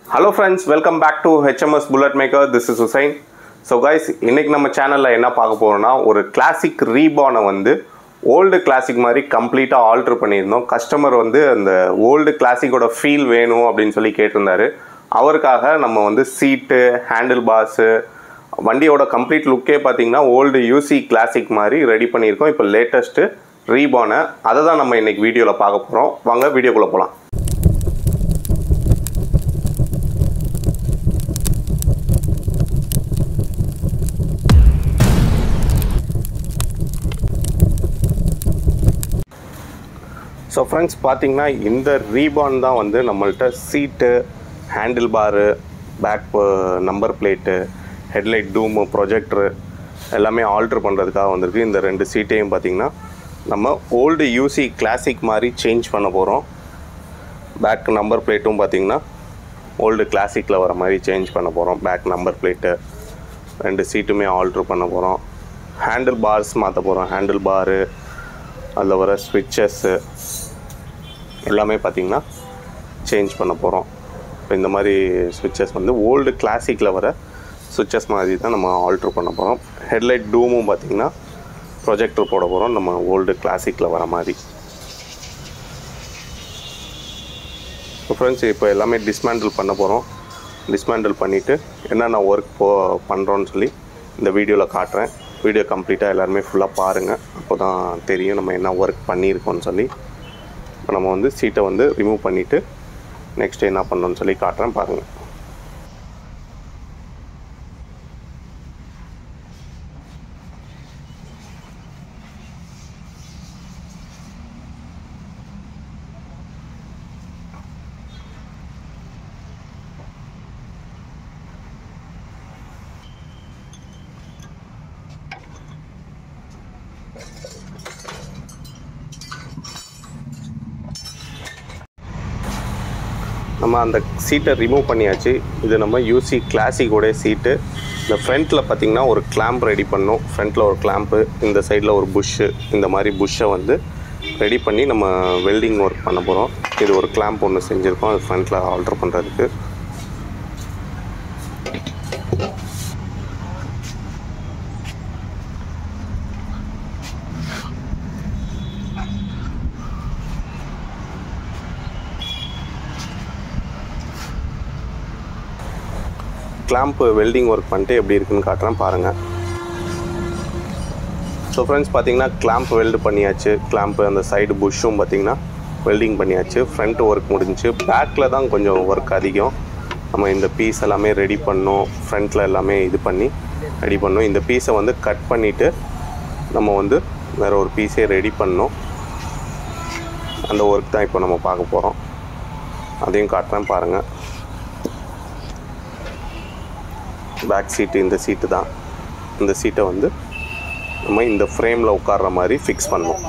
hello friends welcome back to HMS bullet maker this is Hussain so guys இன்னைக்கு நம்ம சேனலில் என்ன பார்க்க போகிறோம்னா ஒரு கிளாசிக் ரீபானை வந்து ஓல்டு கிளாசிக் மாதிரி கம்ப்ளீட்டாக ஆல்ட்ரு பண்ணியிருந்தோம் கஸ்டமர் வந்து அந்த ஓல்டு கிளாசிக்கோட ஃபீல் வேணும் அப்படின்னு சொல்லி கேட்டிருந்தாரு அவருக்காக நம்ம வந்து சீட்டு ஹேண்டில் பார்ஸு வண்டியோட கம்ப்ளீட் லுக்கே பார்த்தீங்கன்னா ஓல்டு யூசி கிளாசிக் மாதிரி ரெடி பண்ணியிருக்கோம் இப்போ லேட்டஸ்ட்டு ரீபானை அதை தான் நம்ம இன்னைக்கு வீடியோவில் பார்க்க போகிறோம் வாங்க வீடியோக்குள்ளே போகலாம் ஸோ ஃப்ரெண்ட்ஸ் பார்த்தீங்கன்னா இந்த ரீபான் தான் வந்து நம்மள்ட்ட seat handle bar back number plate headlight டூமு ப்ரொஜெக்டரு எல்லாமே ஆல்ட்ரு பண்ணுறதுக்காக வந்திருக்கு இந்த ரெண்டு சீட்டையும் பார்த்தீங்கன்னா நம்ம ஓல்டு யூசி கிளாசிக் மாதிரி சேஞ்ச் பண்ண போகிறோம் பேக் நம்பர் பிளேட்டும் பார்த்தீங்கன்னா ஓல்டு கிளாசிக்கில் வர மாதிரி சேஞ்ச் பண்ண போகிறோம் பேக் நம்பர் பிளேட்டு ரெண்டு சீட்டுமே ஆல்ட்ரு பண்ண போகிறோம் ஹேண்டில் பார்ஸ் மாற்ற போகிறோம் ஹேண்டில் பாரு அதில் வர ஸ்விட்சஸ்ஸு எல்லாமே பார்த்திங்கன்னா சேஞ்ச் பண்ண போகிறோம் இப்போ இந்த மாதிரி ஸ்விட்சஸ் வந்து ஓல்டு கிளாசிக்கில் வர ஸ்விட்சஸ் மாதிரி தான் நம்ம ஆல்ட்ரு பண்ண போகிறோம் ஹெட்லைட் டூமும் பார்த்திங்கன்னா ப்ரொஜெக்டர் போட போகிறோம் நம்ம ஓல்டு கிளாசிக்கில் வர மாதிரி ஸோ ஃப்ரெண்ட்ஸ் இப்போ எல்லாமே டிஸ்மேண்டில் பண்ண போகிறோம் டிஸ்மேண்டில் பண்ணிவிட்டு என்னென்ன ஒர்க் போ பண்ணுறோன்னு சொல்லி இந்த வீடியோவில் காட்டுறேன் வீடியோ கம்ப்ளீட்டாக எல்லாருமே ஃபுல்லாக பாருங்கள் அப்போ தான் தெரியும் நம்ம என்ன ஒர்க் பண்ணியிருக்கோம்னு சொல்லி இப்போ நம்ம வந்து சீட்டை வந்து ரிமூவ் பண்ணிவிட்டு நெக்ஸ்ட் என்ன பண்ணோன்னு சொல்லி காட்டுறேன் பாருங்கள் நம்ம அந்த சீட்டை ரிமூவ் பண்ணியாச்சு இது நம்ம யூசி கிளாசிக்கோடைய சீட்டு இந்த ஃப்ரண்ட்டில் பார்த்தீங்கன்னா ஒரு கிளாம்ப் ரெடி பண்ணோம் ஃப்ரண்ட்டில் ஒரு கிளாம்ப்பு இந்த சைடில் ஒரு புஷ்ஷு இந்த மாதிரி புஷ்ஷை வந்து ரெடி பண்ணி நம்ம வெல்டிங் ஒர்க் பண்ண போகிறோம் இது ஒரு கிளாம்ப் ஒன்று செஞ்சுருக்கோம் அது ஃப்ரண்ட்டில் ஆல்ட்ரு பண்ணுறதுக்கு கிளாம்ப்பு வெல்டிங் ஒர்க் பண்ணிட்டு எப்படி இருக்குன்னு காட்டுறேன் பாருங்கள் ஸோ ஃப்ரெண்ட்ஸ் பார்த்தீங்கன்னா கிளாம்ப் வெல்டு பண்ணியாச்சு கிளாம்ப்பு அந்த சைடு புஷ்ஷும் பார்த்தீங்கன்னா வெல்டிங் பண்ணியாச்சு ஃப்ரண்ட் ஒர்க் முடிஞ்சுச்சு பேக்கில் தான் கொஞ்சம் ஒர்க் அதிகம் நம்ம இந்த பீஸ் எல்லாமே ரெடி பண்ணோம் ஃப்ரண்ட்டில் எல்லாமே இது பண்ணி ரெடி பண்ணோம் இந்த பீஸை வந்து கட் பண்ணிவிட்டு நம்ம வந்து வேறு ஒரு பீஸே ரெடி பண்ணோம் அந்த ஒர்க் தான் இப்போ நம்ம பார்க்க போகிறோம் அதையும் காட்டுறேன் பாருங்கள் பேக் சீட்டு இந்த சீட்டு தான் இந்த சீட்டை வந்து நம்ம இந்த ஃப்ரேமில் உட்கார்ற மாதிரி ஃபிக்ஸ் பண்ணோம்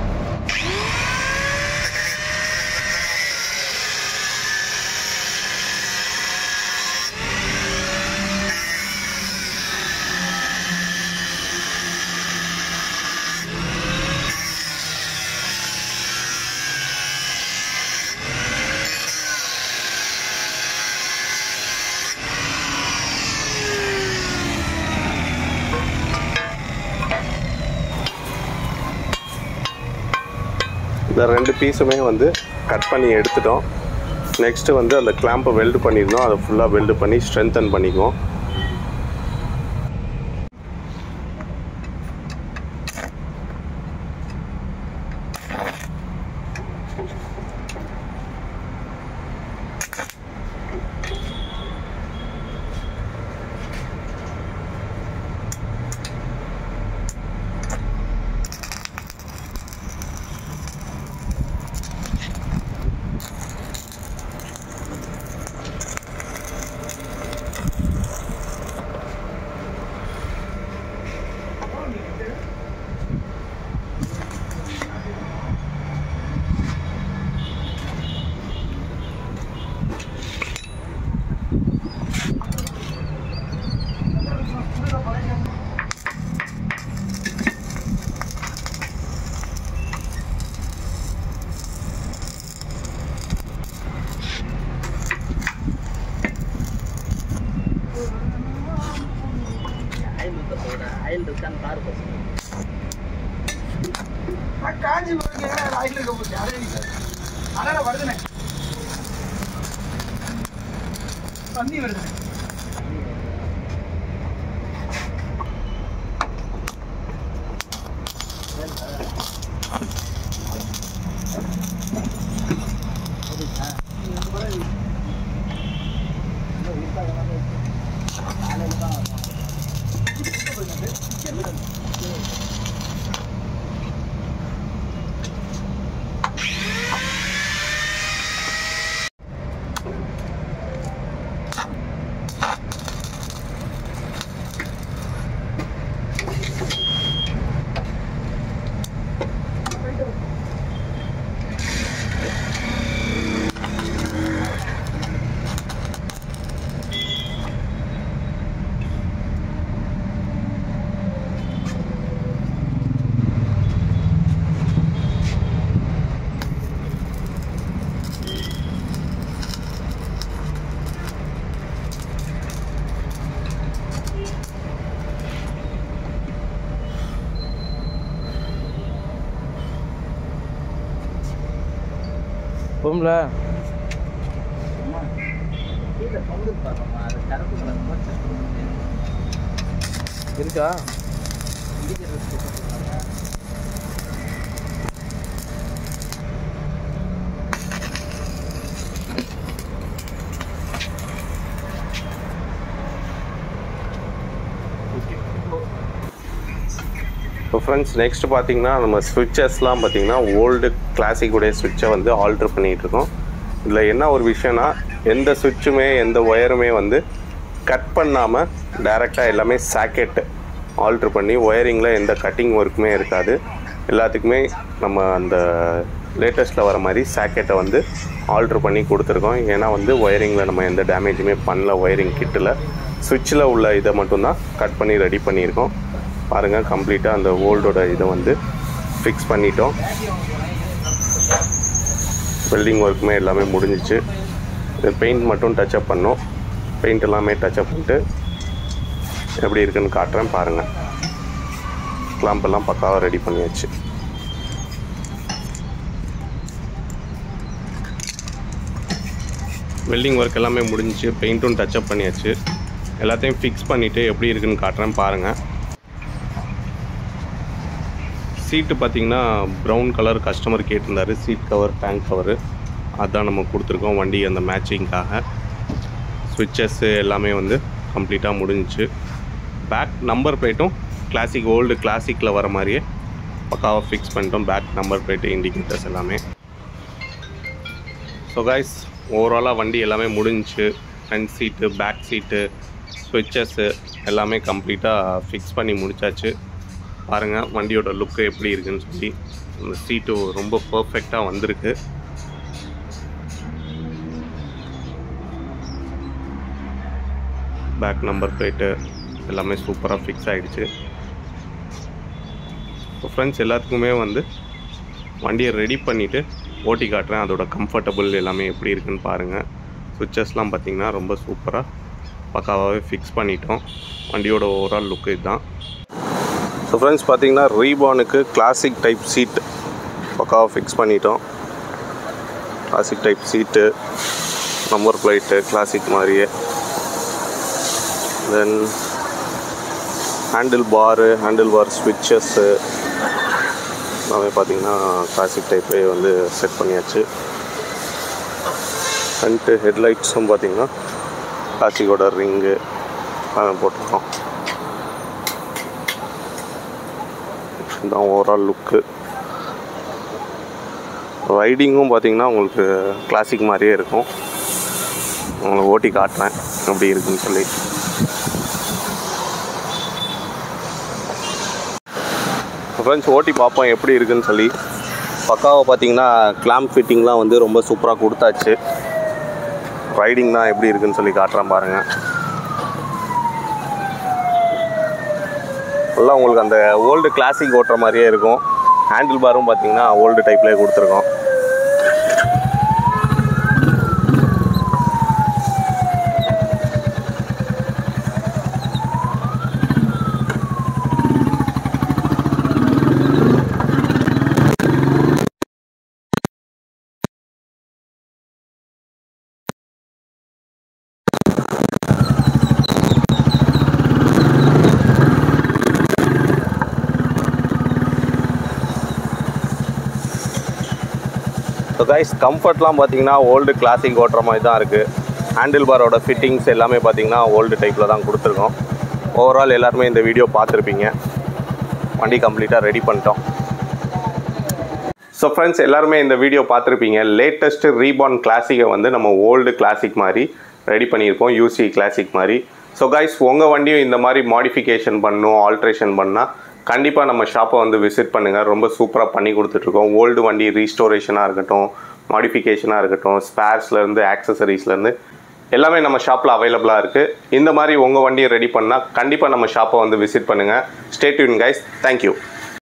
இந்த ரெண்டு பீஸுமே வந்து கட் பண்ணி எடுத்துட்டோம் நெக்ஸ்ட்டு வந்து அந்த கிளாம்பை வெல்டு பண்ணியிருந்தோம் அதை ஃபுல்லாக வெல்டு பண்ணி ஸ்ட்ரென்தன் பண்ணிக்குவோம் நான் காஞ்சி போறீங்க ஆயில் இருக்க போச்சு அதே அதனால வருதுனே பன்னி வருதுனே போம்ல இருக்கா இப்போ ஃப்ரெண்ட்ஸ் நெக்ஸ்ட் பார்த்தீங்கன்னா நம்ம ஸ்விட்சஸ்லாம் பார்த்தீங்கன்னா ஓல்டு கிளாசிக்குடைய ஸ்விட்சை வந்து ஆல்ட்ரு பண்ணிகிட்டு இருக்கோம் இதில் என்ன ஒரு விஷயம்னா எந்த சுவிட்சுமே எந்த ஒயருமே வந்து கட் பண்ணாமல் டைரெக்டாக எல்லாமே சாக்கெட்டு ஆல்ட்ரு பண்ணி ஒயரிங்கில் எந்த கட்டிங் ஒர்க்குமே இருக்காது எல்லாத்துக்குமே நம்ம அந்த லேட்டஸ்ட்டில் வர மாதிரி சாக்கெட்டை வந்து ஆல்ட்ரு பண்ணி கொடுத்துருக்கோம் ஏன்னா வந்து ஒயரிங்கில் நம்ம எந்த டேமேஜுமே பண்ணல ஒயரிங் கிட்டில் சுவிட்சில் உள்ள இதை மட்டும்தான் கட் பண்ணி ரெடி பண்ணியிருக்கோம் பாருங்கள் கம்ப்ளீட்டாக அந்த ஓல்டோட இதை வந்து ஃபிக்ஸ் பண்ணிட்டோம் வெல்டிங் ஒர்க்குமே எல்லாமே முடிஞ்சிச்சு பெயிண்ட் மட்டும் டச்சப் பண்ணோம் பெயிண்ட் எல்லாமே டச்சப் பண்ணிட்டு எப்படி இருக்குன்னு காட்டுறேன் பாருங்கள் கிளாம்ப் எல்லாம் பக்காவாக ரெடி பண்ணியாச்சு வெல்டிங் ஒர்க் எல்லாமே முடிஞ்சிச்சு பெயிண்ட்டும் டச்சப் பண்ணியாச்சு எல்லாத்தையும் ஃபிக்ஸ் பண்ணிவிட்டு எப்படி இருக்குன்னு காட்டுறேன் பாருங்கள் சீட்டு பார்த்தீங்கன்னா ப்ரௌன் கலர் கஸ்டமர் கேட்டிருந்தாரு சீட் கவர் டேங்க் கவரு அதான் நம்ம கொடுத்துருக்கோம் வண்டி அந்த மேட்சிங்க்காக ஸ்விட்சஸ்ஸு எல்லாமே வந்து கம்ப்ளீட்டாக முடிஞ்சிச்சு பேக் நம்பர் பிளேட்டும் கிளாசிக் ஓல்டு கிளாசிக்கில் வர மாதிரியே பக்காவாக ஃபிக்ஸ் பண்ணிட்டோம் பேக் நம்பர் பிளேட்டு இண்டிகேட்டர்ஸ் எல்லாமே ஸோ காய்ஸ் ஓவராலாக வண்டி எல்லாமே முடிஞ்சிச்சு ஃப்ரண்ட் சீட்டு பேக் சீட்டு ஸ்விட்சஸ்ஸு எல்லாமே கம்ப்ளீட்டாக ஃபிக்ஸ் பண்ணி முடிச்சாச்சு பாருங்கள் வண்டியோட லுக்கு எப்படி இருக்குன்னு சொல்லி அந்த சீட்டு ரொம்ப பர்ஃபெக்டாக வந்திருக்கு பேக் நம்பர் பிளேட்டு எல்லாமே சூப்பராக ஃபிக்ஸ் ஆகிடுச்சு இப்போ ஃப்ரெண்ட்ஸ் எல்லாத்துக்குமே வந்து வண்டியை ரெடி பண்ணிவிட்டு ஓட்டி காட்டுறேன் அதோட கம்ஃபர்டபுள் எல்லாமே எப்படி இருக்குன்னு பாருங்கள் சுவிச்சஸ்லாம் பார்த்தீங்கன்னா ரொம்ப சூப்பராக பக்காவாகவே ஃபிக்ஸ் பண்ணிட்டோம் வண்டியோட ஓவரால் லுக்கு இதுதான் ஸோ ஃப்ரெண்ட்ஸ் பார்த்தீங்கன்னா ரீபானுக்கு கிளாசிக் டைப் சீட் பக்காவாக ஃபிக்ஸ் பண்ணிட்டோம் classic type seat number plate classic மாதிரியே தென் ஹேண்டில் பாரு ஹேண்டில் பார் ஸ்விட்சஸ்ஸு எல்லாமே பார்த்தீங்கன்னா கிளாசிக் டைப்பே வந்து செட் பண்ணியாச்சு ஃப்ரண்ட்டு ஹெட்லைட்ஸும் பார்த்தீங்கன்னா கிளாசிக்கோட ரிங்கு போட்டிருக்கோம் இதுதான் ஓவரால் லுக்கு ரைடிங்கும் பார்த்தீங்கன்னா உங்களுக்கு கிளாசிக் மாதிரியே இருக்கும் உங்களுக்கு ஓட்டி காட்டுறேன் எப்படி இருக்குன்னு சொல்லி ஃப்ரெண்ட்ஸ் ஓட்டி பார்ப்போம் எப்படி இருக்குன்னு சொல்லி பக்காவை பார்த்தீங்கன்னா கிளாம்ப் ஃபிட்டிங்லாம் வந்து ரொம்ப சூப்பராக கொடுத்தாச்சு ரைடிங் தான் எப்படி இருக்குன்னு சொல்லி காட்டுறேன் பாருங்கள் நல்லா உங்களுக்கு அந்த ஓல்டு கிளாசிக் ஓட்டுற மாதிரியே இருக்கும் ஹேண்டில் பாரும் பார்த்தீங்கன்னா ஓல்டு டைப்லேயே கொடுத்துருக்கோம் ஸோ கைஸ் கம்ஃபர்ட்லாம் பார்த்தீங்கன்னா ஓல்டு கிளாசிக் ஓட்டுற மாதிரி தான் இருக்குது ஹேண்டில் பாரோட ஃபிட்டிங்ஸ் எல்லாமே பார்த்தீங்கன்னா ஓல்டு டைப்பில் தான் கொடுத்துருக்கோம் ஓவரால் எல்லாருமே இந்த வீடியோ பார்த்துருப்பீங்க வண்டி கம்ப்ளீட்டாக ரெடி பண்ணிட்டோம் ஸோ ஃப்ரெண்ட்ஸ் எல்லாருமே இந்த வீடியோ பார்த்துருப்பீங்க லேட்டஸ்ட் ரீபான் கிளாசிக்கை வந்து நம்ம ஓல்டு கிளாசிக் மாதிரி ரெடி பண்ணியிருக்கோம் யூசி கிளாசிக் மாதிரி ஸோ கைஸ் உங்கள் வண்டியும் இந்த மாதிரி மாடிஃபிகேஷன் பண்ணணும் ஆல்ட்ரேஷன் பண்ணால் கண்டிப்பாக நம்ம ஷாப்பை வந்து விசிட் பண்ணுங்கள் ரொம்ப சூப்பராக பண்ணி கொடுத்துட்ருக்கோம் ஓல்டு வண்டி ரீஸ்டோரேஷனாக இருக்கட்டும் மாடிஃபிகேஷனாக இருக்கட்டும் ஸ்பேர்ஸ்லேருந்து ஆக்சசரிஸ்லேருந்து எல்லாமே நம்ம ஷாப்பில் அவைலபிளாக இருக்குது இந்த மாதிரி உங்கள் வண்டியை ரெடி பண்ணால் கண்டிப்பாக நம்ம ஷாப்பை வந்து விசிட் பண்ணுங்கள் ஸ்டேட்யூன் கைஸ் தேங்க்யூ